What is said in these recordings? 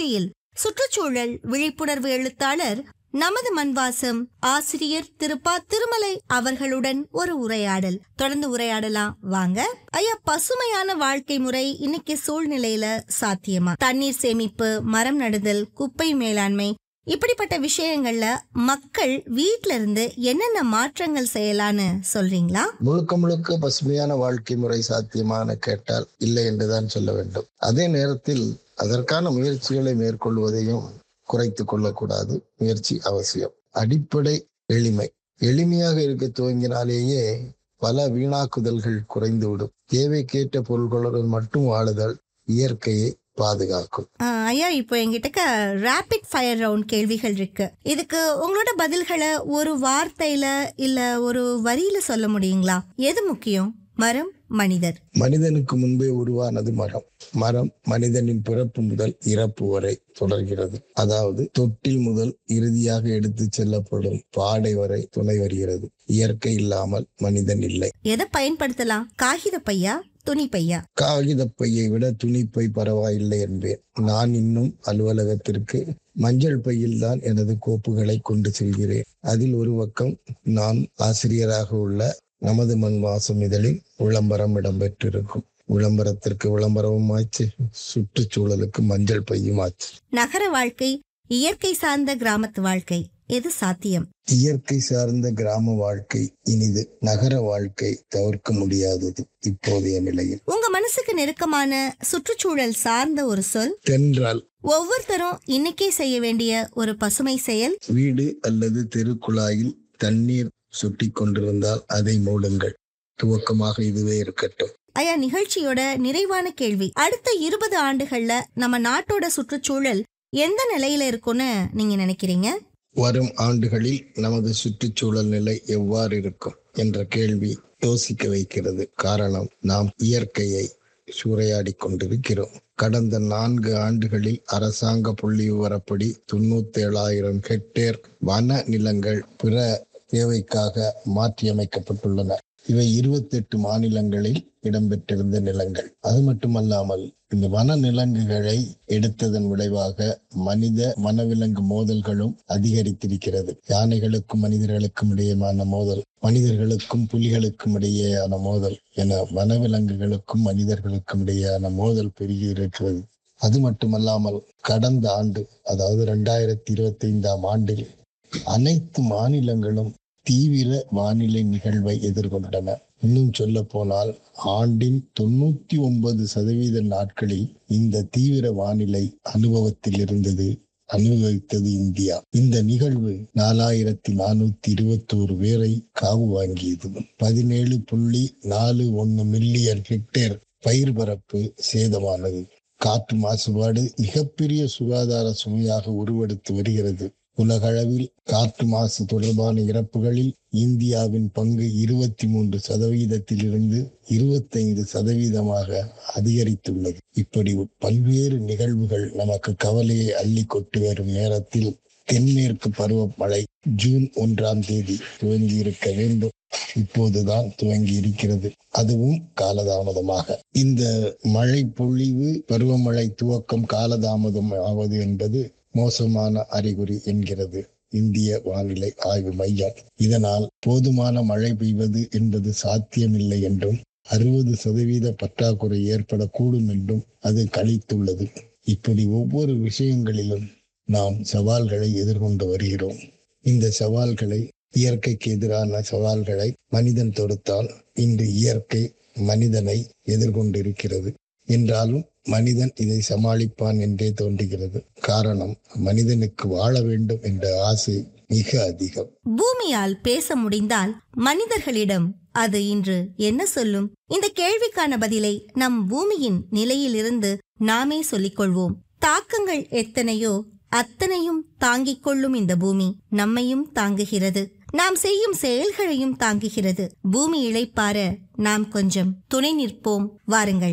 நிகழ்ச்சியில் சுற்றுச்சூழல் விழிப்புணர்வு எழுத்தாளர் நமது மண்வாசம் ஆசிரியர் திரு ப திருமலை அவர்களுடன் ஒரு உரையாடல் தொடர்ந்து உரையாடலாம் வாங்க ஐயா பசுமையான வாழ்க்கை முறை இன்னைக்கு சூழ்நிலையில சாத்தியமா தண்ணீர் சேமிப்பு மரம் நடுதல் குப்பை மேலாண்மை இப்படிப்பட்ட விஷயங்கள்ல மக்கள் வீட்ல இருந்து என்னென்ன மாற்றங்கள் செய்யலான்னு சொல்றீங்களா முழுக்க முழுக்க பசுமையான வாழ்க்கை முறை சாத்தியமான கேட்டால் இல்லை என்றுதான் சொல்ல வேண்டும் அதே நேரத்தில் அதற்கான முயற்சிகளை மேற்கொள்வதையும் குறைத்து கொள்ளக்கூடாது முயற்சி அவசியம் அடிப்படை எளிமை எளிமையாக இருக்க துவங்கினாலேயே பல வீணாக்குதல்கள் குறைந்துவிடும் தேவைக்கேற்ற பொருள்களுடன் மட்டும் வாழுதல் இயற்கையை பாதுகாக்கும் ஆஹ் ஐயா இப்போ என்கிட்ட ரேபிட் ஃபயர் ரவுண்ட் கேள்விகள் இருக்கு இதுக்கு உங்களோட பதில்களை ஒரு வார்த்தையில இல்ல ஒரு வரியில சொல்ல முடியுங்களா எது முக்கியம் மரம் மனிதர் மனிதனுக்கு முன்பே உருவானது மரம் மரம் மனிதனின் பிறப்பு முதல் இறப்பு வரை தொடர்கிறது அதாவது தொட்டில் முதல் இறுதியாக எடுத்து செல்லப்படும் பாடை வரை துணை வருகிறது இயற்கை இல்லாமல் மனிதன் இல்லை எதை பயன்படுத்தலாம் காகித பையா துணி பையா காகித பையை விட துணிப்பை பரவாயில்லை என்பேன் நான் இன்னும் அலுவலகத்திற்கு மஞ்சள் பையில் தான் எனது கோப்புகளை கொண்டு செல்கிறேன் அதில் ஒரு பக்கம் நான் ஆசிரியராக உள்ள நமது மண் வாசம் இதழில் விளம்பரம் இடம்பெற்றிருக்கும் விளம்பரத்திற்கு விளம்பரமும் ஆச்சு சுற்றுச்சூழலுக்கு மஞ்சள் பையும் ஆச்சு நகர வாழ்க்கை இயற்கை சார்ந்த கிராமத்து வாழ்க்கை எது சாத்தியம் இயற்கை சார்ந்த கிராம வாழ்க்கை இனிது நகர வாழ்க்கை தவிர்க்க முடியாதது இப்போதைய நிலையில் உங்க மனசுக்கு நெருக்கமான சுற்றுச்சூழல் சார்ந்த ஒரு சொல் தென்றால் ஒவ்வொருத்தரும் இன்னைக்கே செய்ய வேண்டிய ஒரு பசுமை செயல் வீடு அல்லது தெருக்குழாயில் தண்ணீர் சொட்டி கொண்டிருந்தால் அதை மூடுங்கள் துவக்கமாக இதுவே இருக்கட்டும் ஐயா நிகழ்ச்சியோட நிறைவான கேள்வி அடுத்த இருபது ஆண்டுகள்ல நம்ம நாட்டோட சுற்றுச்சூழல் எந்த நிலையில இருக்கும்னு நீங்க நினைக்கிறீங்க வரும் ஆண்டுகளில் நமது சுற்றுச்சூழல் நிலை எவ்வாறு இருக்கும் என்ற கேள்வி யோசிக்க வைக்கிறது காரணம் நாம் இயற்கையை சூறையாடி கொண்டிருக்கிறோம் கடந்த நான்கு ஆண்டுகளில் அரசாங்க புள்ளி விவரப்படி தொண்ணூத்தி ஏழாயிரம் ஹெக்டேர் வன நிலங்கள் பிற தேவைக்காக மாற்றியமைக்கப்பட்டுள்ளன இவை இருபத்தி எட்டு மாநிலங்களில் இடம்பெற்றிருந்த நிலங்கள் அது மட்டுமல்லாமல் இந்த வன நிலங்குகளை எடுத்ததன் விளைவாக மனித வனவிலங்கு மோதல்களும் அதிகரித்திருக்கிறது யானைகளுக்கும் மனிதர்களுக்கும் இடையேயான மோதல் மனிதர்களுக்கும் புலிகளுக்கும் இடையேயான மோதல் என வனவிலங்குகளுக்கும் மனிதர்களுக்கும் இடையேயான மோதல் பெருகி இருக்கிறது அது மட்டுமல்லாமல் கடந்த ஆண்டு அதாவது இரண்டாயிரத்தி இருபத்தி ஐந்தாம் ஆண்டில் அனைத்து மாநிலங்களும் தீவிர வானிலை நிகழ்வை எதிர்கொண்டன இன்னும் சொல்ல போனால் ஆண்டின் தொண்ணூத்தி ஒன்பது சதவீத நாட்களில் இந்த தீவிர வானிலை அனுபவத்தில் இருந்தது அனுபவித்தது இந்தியா இந்த நிகழ்வு நாலாயிரத்தி நானூத்தி இருபத்தோரு பேரை காவு வாங்கியது பதினேழு புள்ளி நாலு ஒன்னு மில்லியன் ஹெக்டேர் பயிர் பரப்பு சேதமானது காற்று மாசுபாடு மிகப்பெரிய சுகாதார சுமையாக உருவெடுத்து வருகிறது உலகளவில் காற்று மாசு தொடர்பான இறப்புகளில் இந்தியாவின் பங்கு இருபத்தி மூன்று சதவீதத்தில் இருந்து இருபத்தைந்து சதவீதமாக அதிகரித்துள்ளது இப்படி பல்வேறு நிகழ்வுகள் நமக்கு கவலையை அள்ளி கொண்டு வரும் நேரத்தில் தென்மேற்கு பருவமழை ஜூன் ஒன்றாம் தேதி துவங்கி இருக்க வேண்டும் இப்போதுதான் துவங்கி இருக்கிறது அதுவும் காலதாமதமாக இந்த மழை பொழிவு பருவமழை துவக்கம் காலதாமதம் ஆவது என்பது மோசமான அறிகுறி என்கிறது இந்திய வானிலை ஆய்வு மையம் இதனால் போதுமான மழை பெய்வது என்பது சாத்தியமில்லை என்றும் அறுபது சதவீத பற்றாக்குறை ஏற்படக்கூடும் என்றும் அது கழித்துள்ளது இப்படி ஒவ்வொரு விஷயங்களிலும் நாம் சவால்களை எதிர்கொண்டு வருகிறோம் இந்த சவால்களை இயற்கைக்கு எதிரான சவால்களை மனிதன் தொடுத்தால் இன்று இயற்கை மனிதனை எதிர்கொண்டிருக்கிறது என்றாலும் மனிதன் இதை சமாளிப்பான் என்றே தோன்றுகிறது காரணம் மனிதனுக்கு வாழ வேண்டும் என்ற ஆசை மிக அதிகம் பூமியால் பேச முடிந்தால் மனிதர்களிடம் அது இன்று என்ன சொல்லும் இந்த கேள்விக்கான பதிலை நம் பூமியின் நிலையிலிருந்து நாமே சொல்லிக் கொள்வோம் தாக்கங்கள் எத்தனையோ அத்தனையும் தாங்கிக் கொள்ளும் இந்த பூமி நம்மையும் தாங்குகிறது நாம் செய்யும் செயல்களையும் தாங்குகிறது பூமி இளைப்பார நாம் கொஞ்சம் துணை நிற்போம் வாருங்கள்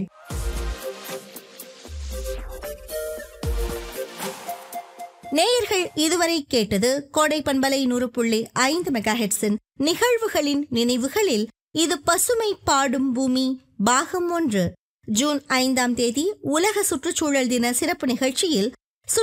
நேயர்கள் இதுவரை கேட்டது கோடை பண்பலை நூறு புள்ளி ஐந்து மெகா ஹெட்ஸின் நிகழ்வுகளின் நினைவுகளில் இது பசுமை பாடும் பூமி பாகம் ஒன்று ஜூன் ஐந்தாம் தேதி உலக சுற்றுச்சூழல் தின சிறப்பு நிகழ்ச்சியில்